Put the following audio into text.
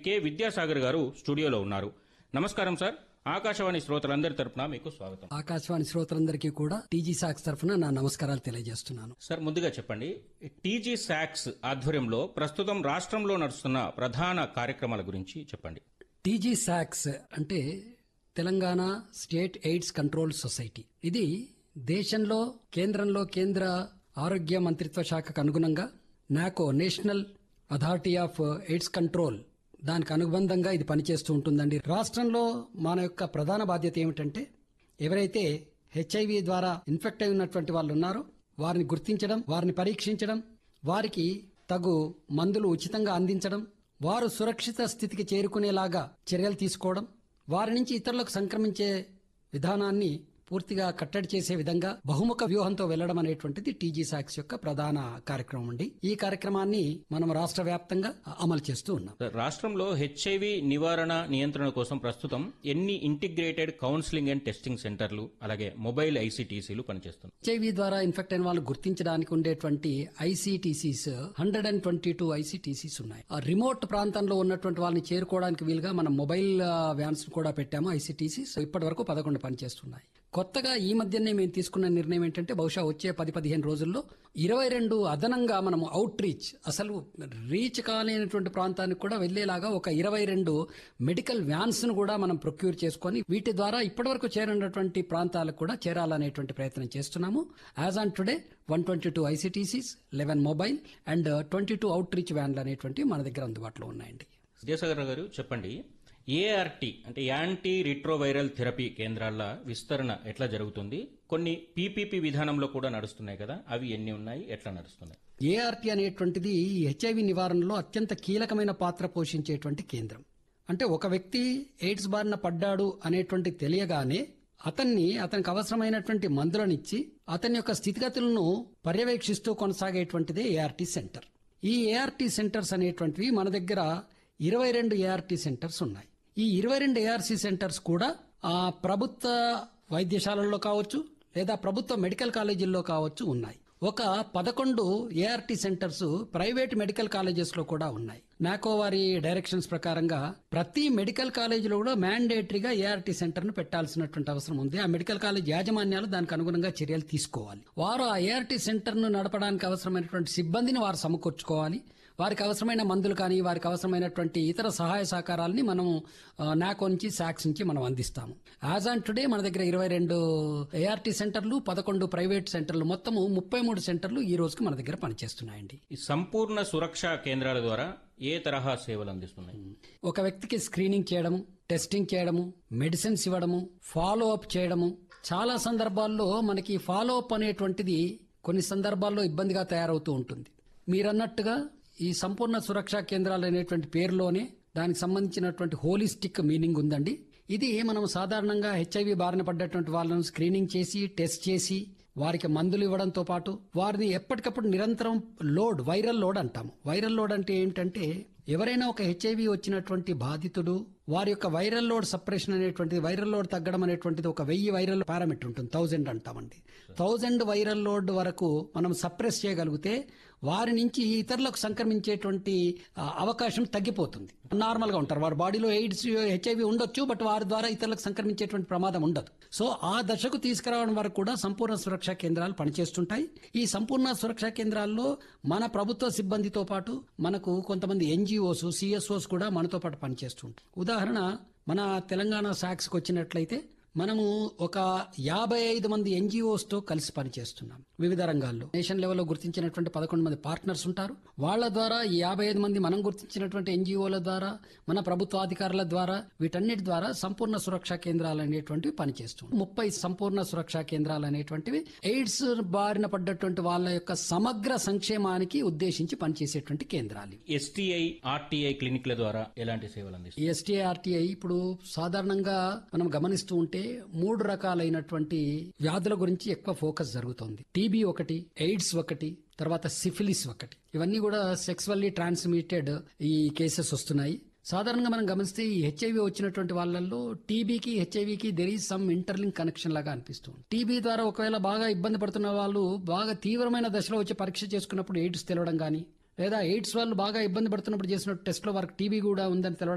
K Vidyasagar గారు స్టూడియోలో ఉన్నారు నమస్కారం సార్ ఆకాశవాణి శ్రోతలందరి తరపున మీకు స్వాగతం ఆకాశవాణి శ్రోతలందరికీ కూడా టీజీ సాక్స్ తరఫున నా నమస్కారాలు తెలియజేస్తున్నాను సార్ ముందుగా చెప్పండి టీజీ శాక్స్ ఆధ్వర్యంలో ప్రస్తుతం రాష్ట్రంలో నడుస్తున్న ప్రధాన కార్యక్రమాల గురించి చెప్పండి టీజీ సాక్స్ అంటే Telangana state AIDS control society ఇది దేశంలో కేంద్రంలో కేంద్ర ఆరోగ్య మంత్రిత్వ శాఖకు అనుగుణంగా NACO national authority of AIDS control దానికి అనుబంధంగా ఇది పనిచేస్తూ ఉంటుందండి రాష్ట్రంలో మన యొక్క ప్రధాన బాధ్యత ఏమిటంటే ఎవరైతే హెచ్ఐవి ద్వారా ఇన్ఫెక్ట్ అయి ఉన్నటువంటి వాళ్ళు ఉన్నారో వారిని గుర్తించడం వారిని పరీక్షించడం వారికి తగు మందులు ఉచితంగా అందించడం వారు సురక్షిత స్థితికి చేరుకునేలాగా చర్యలు తీసుకోవడం వారి నుంచి ఇతరులకు సంక్రమించే విధానాన్ని పూర్తిగా కట్టడి చేసే విధంగా బహుముఖ వ్యూహంతో వెళ్లడం అనేటువంటిది టీజీ సాక్స్ యొక్క ప్రధాన కార్యక్రమం అండి ఈ కార్యక్రమాన్ని మనం రాష్ట్ర వ్యాప్తంగా అమలు చేస్తూ ఉన్నాం సార్, రాష్ట్రంలో హెచ్ఐవి నివారణ నియంత్రణ కోసం ప్రస్తుతం ఎన్ని ఇంటిగ్రేటెడ్ కౌన్సిలింగ్ అండ్ టెస్టింగ్ సెంటర్లు అలాగే మొబైల్ ఐసీటీసీలు పనిచేస్తున్నాయి హెచ్ఐవి ద్వారా ఇన్ఫెక్ట్ అయిన వాళ్ళు గుర్తించడానికి ఉండేటువంటి ICTCs hundred and twenty two ICTCs ఉన్నాయి ఆ రిమోట్ ప్రాంతంలో ఉన్నటువంటి వాళ్ళని చేరుకోవడానికి వీలుగా మనం మొబైల్ వ్యాన్స్ కూడా పెట్టాము ఐసీటీసీస్ ఇప్పటి వరకు పదకొండు పనిచేస్తున్నాయి కొత్తగా ఈ మధ్యనే మేము తీసుకున్న నిర్ణయం ఏంటంటే బహుశా వచ్చే పది పదిహేను రోజుల్లో ఇరవై రెండు అదనంగా మనము అవుట్ రీచ్ అసలు రీచ్ కాలేనటువంటి ప్రాంతానికి కూడా వెళ్లేలాగా ఒక ఇరవై రెండు మెడికల్ వ్యాన్స్ ను కూడా మనం ప్రొక్యూర్ చేసుకొని వీటి ద్వారా ఇప్పటివరకు చేరినటువంటి ప్రాంతాలకు కూడా చేరాలనేటువంటి ప్రయత్నం చేస్తున్నాము as on today one twenty two ICTCs eleven mobile and twenty two outreach వ్యాన్లు అనేటువంటి మన దగ్గర అందుబాటులో ఉన్నాయండి విద్యాసాగర్ గారు చెప్పండి ఏఆర్టీ అంటే యాంటీ రిట్రోవైరల్ థెరపీ కేంద్రాల విస్తరణ ఎట్లా జరుగుతుంది కొన్ని పీపీపీ విధానంలో కూడా నడుస్తున్నాయి కదా అవి ఎన్ని ఉన్నాయి ఎట్లా నడుస్తున్నాయి ఏఆర్టీ అనేటువంటిది ఈ హెచ్ఐవి నివారణలో అత్యంత కీలకమైన పాత్ర పోషించేటువంటి కేంద్రం అంటే ఒక వ్యక్తి ఎయిడ్స్ బారిన పడ్డాడు అనేటువంటి తెలియగానే అతన్ని అతనికి అవసరమైనటువంటి మందులనిచ్చి అతని యొక్క స్థితిగతులను పర్యవేక్షిస్తూ కొనసాగేటువంటిదే ఏఆర్టీ సెంటర్ ఈ ఏఆర్టీ సెంటర్స్ అనేటువంటివి మన దగ్గర ఇరవై రెండు ఏఆర్టీ సెంటర్స్ ఉన్నాయి ఈ ఇరవై రెండు ఏఆర్సీ సెంటర్స్ కూడా ఆ ప్రభుత్వ వైద్యశాలల్లో కావచ్చు లేదా ప్రభుత్వ మెడికల్ కాలేజీల్లో కావచ్చు ఉన్నాయి ఒక పదకొండు ART centres private medical colleges లో కూడా ఉన్నాయి నాకో వారి డైరెక్షన్స్ ప్రకారంగా ప్రతి మెడికల్ కాలేజీలో కూడా మ్యాండేటరీగా ఏఆర్టీ సెంటర్ ను పెట్టాల్సినటువంటి అవసరం ఉంది ఆ మెడికల్ కాలేజ్ యాజమాన్యాలు దానికి అనుగుణంగా చర్యలు తీసుకోవాలి వారు ఆ ఏఆర్టీ సెంటర్ ను నడపడానికి అవసరమైనటువంటి సిబ్బందిని వారు సమకూర్చుకోవాలి వారికి అవసరమైన మందులు కానీ వారికి అవసరమైనటువంటి ఇతర సహాయ సహకారాలని మనం ఆ, నాకో నుంచి సాక్స్ నుంచి మనం అందిస్తాము యాజ్ ఆన్ టుడే మన దగ్గర ఇరవై రెండు ఏఆర్టీ సెంటర్లు పదకొండు ప్రైవేట్ సెంటర్లు మొత్తము ముప్పై మూడు సెంటర్లు ఈ రోజుకి మన దగ్గర పనిచేస్తున్నాయండి ఈ సంపూర్ణ సురక్ష కేంద్రాల ద్వారా ఏ తరహా సేవలు అందిస్తున్నాయి ఒక వ్యక్తికి స్క్రీనింగ్ చేయడము టెస్టింగ్ చేయడము మెడిసిన్స్ ఇవ్వడము ఫాలో అప్ చేయడము చాలా సందర్భాల్లో మనకి ఫాలో అప్ అనేటువంటిది కొన్ని సందర్భాల్లో ఇబ్బందిగా తయారవుతూ ఉంటుంది మీరన్నట్టుగా ఈ సంపూర్ణ సురక్షా కేంద్రాలు అనేటువంటి పేరులోనే దానికి సంబంధించినటువంటి హోలిస్టిక్ మీనింగ్ ఉందండి ఇది మనం సాధారణంగా హెచ్ఐవి బారిన పడ్డటువంటి వాళ్ళను స్క్రీనింగ్ చేసి టెస్ట్ చేసి వారికి మందులు ఇవ్వడంతో పాటు వారిని ఎప్పటికప్పుడు నిరంతరం లోడ్ వైరల్ లోడ్ అంటాము వైరల్ లోడ్ అంటే ఏంటంటే ఎవరైనా ఒక హెచ్ఐవి వచ్చినటువంటి బాధితుడు వారి యొక్క వైరల్ లోడ్ సపరేషన్ అనేటువంటిది వైరల్ లోడ్ తగ్గడం అనేటువంటిది ఒక వెయ్యి వైరల్ పారామీటర్ ఉంటుంది థౌజండ్ అంటామండి థౌజండ్ వైరల్ లోడ్ వరకు మనం సప్రెస్ చేయగలిగితే వారి నుంచి ఇతరులకు సంక్రమించేటువంటి ఆ, అవకాశం తగ్గిపోతుంది నార్మల్ గా ఉంటారు వారి బాడీలో ఎయిడ్స్ హెచ్ఐవి ఉండొచ్చు బట్ వారి ద్వారా ఇతరులకు సంక్రమించేటువంటి ప్రమాదం ఉండదు సో ఆ దశకు తీసుకురావడం వరకు కూడా సంపూర్ణ సురక్షా కేంద్రాలు పనిచేస్తుంటాయి ఈ సంపూర్ణ సురక్షా కేంద్రాల్లో మన ప్రభుత్వ సిబ్బందితో పాటు మనకు కొంతమంది ఎన్జిఓస్ సిఎస్ఓస్ కూడా మనతో పాటు పనిచేస్తుంటాయి ఉదాహరణ మన తెలంగాణ శాఖకు వచ్చినట్లయితే మనము ఒక యాభై ఐదు మంది ఎన్జిఓస్ తో కలిసి పనిచేస్తున్నాం వివిధ రంగాల్లో నేషన్ లెవెల్లో గుర్తించినటువంటి పదకొండు మంది పార్ట్నర్స్ ఉంటారు వాళ్ళ ద్వారా ఈ యాభై ఐదు మంది మనం గుర్తించినటువంటి ఎన్జిఓల ద్వారా మన ప్రభుత్వ అధికారుల ద్వారా వీటన్నిటి ద్వారా సంపూర్ణ సురక్షా కేంద్రాలు అనేటువంటివి పనిచేస్తుంది ముప్పై సంపూర్ణ సురక్షా కేంద్రాలు అనేటువంటివి ఎయిడ్స్ బారిన పడ్డటువంటి వాళ్ళ యొక్క సమగ్ర సంక్షేమానికి ఉద్దేశించి పనిచేసేటువంటి కేంద్రాలు ఇవి. ఎస్టీఐ ఆర్టీఐ క్లినిక్ల ద్వారా ఎలాంటి సేవలు అందిస్తారు ఈ ఎస్టీఆర్టీఐ ఇప్పుడు సాధారణంగా మనం గమనిస్తూ ఉంటే మూడు రకాలైనటువంటి వ్యాధుల గురించి ఎక్కువ ఫోకస్ జరుగుతోంది టీబీ ఒకటి ఎయిడ్స్ ఒకటి తర్వాత సిఫిలిస్ ఒకటి ఇవన్నీ కూడా సెక్సువల్లీ ట్రాన్స్మిటెడ్ ఈ కేసెస్ వస్తున్నాయి సాధారణంగా మనం గమనిస్తే ఈ హెచ్ఐవి వచ్చినటువంటి వాళ్ళల్లో టీబీకి హెచ్ఐవికి there is some interlink connection లాగా అనిపిస్తుంది టీబీ ద్వారా ఒకవేళ బాగా ఇబ్బంది పడుతున్న వాళ్ళు బాగా తీవ్రమైన దశలో వచ్చి పరీక్ష చేసుకున్నప్పుడు ఎయిడ్స్ తెలవడం కానీ లేదా ఎయిడ్స్ వాళ్ళు బాగా ఇబ్బంది పడుతున్నప్పుడు చేసిన టెస్ట్ లో వారికి టీబీ కూడా ఉందని తెలవడం